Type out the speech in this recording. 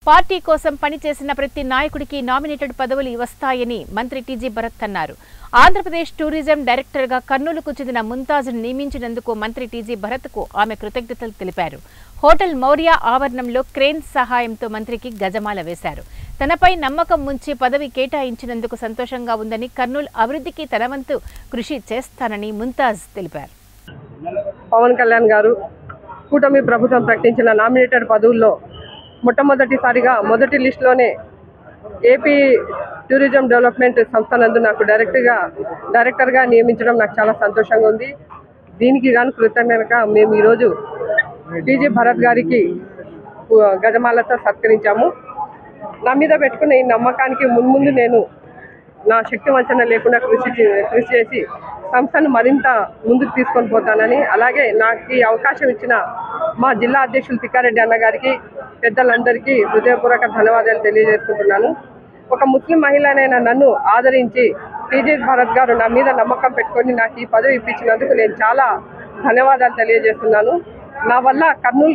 party కోసం పనిచేసిన ప్రతి నాయకుడికి నామినేటెడ్ పదవులు వస్తాయని మంత్రి టీజీ భరత్ అన్నారు ఆంధ్రప్రదేశ్ టూరిజం డైరెక్టర్గా కర్నూలుకు చెందిన ముంతాజ్ను నియమించినందుకు మంత్రి టీజీ భరత్కు ఆమె కృతజ్ఞతలు తెలిపారు హోటల్ మౌర్య ఆవరణంలో క్రేన్ సహాయంతో మంత్రికి గజమాల వేశారు తనపై నమ్మకం ఉంచి పదవి కేటాయించినందుకు సంతోషంగా ఉందని కర్నూలు అభివృద్ధికి తన వంతు కృషి చేస్తానని ముంతాజ్ తెలిపారు పవన్ కళ్యాణ్ గారు కూటమి ప్రభుత్వం ప్రకటించిన నామినేటెడ్ పదవుల్లో మొట్టమొదటిసారిగా మొదటి లిస్టులోనే ఏపీ టూరిజం డెవలప్మెంట్ సంస్థ నందు నాకు డైరెక్ట్గా డైరెక్టర్గా నియమించడం నాకు చాలా సంతోషంగా ఉంది దీనికి గాను కృతజ్ఞతగా మేము ఈరోజు టీజీ భరత్ గారికి ఉ, గజమాలతో సత్కరించాము నా మీద పెట్టుకున్న ఈ నమ్మకానికి మున్ముందు నేను నా శక్తి వంచన లేకుండా కృషి చే- కృషి చేసి సంస్థను మరింత ముందుకు తీసుకొని పోతానని అలాగే నాకు ఈ అవకాశం ఇచ్చిన మా జిల్లా అధ్యక్షులు తిక్కారెడ్డి అన్న గారికి పెద్దలందరికీ హృదయపూర్వక ధన్యవాదాలు తెలియజేసుకుంటున్నాను ఒక ముస్లిం మహిళనైన నన్ను ఆదరించి టీజీ భరత్ గారు నా మీద నమ్మకం పెట్టుకొని నాకు ఈ పదవి ఇప్పించినందుకు నేను చాలా ధన్యవాదాలు తెలియజేస్తున్నాను నా వల్ల కర్నూలు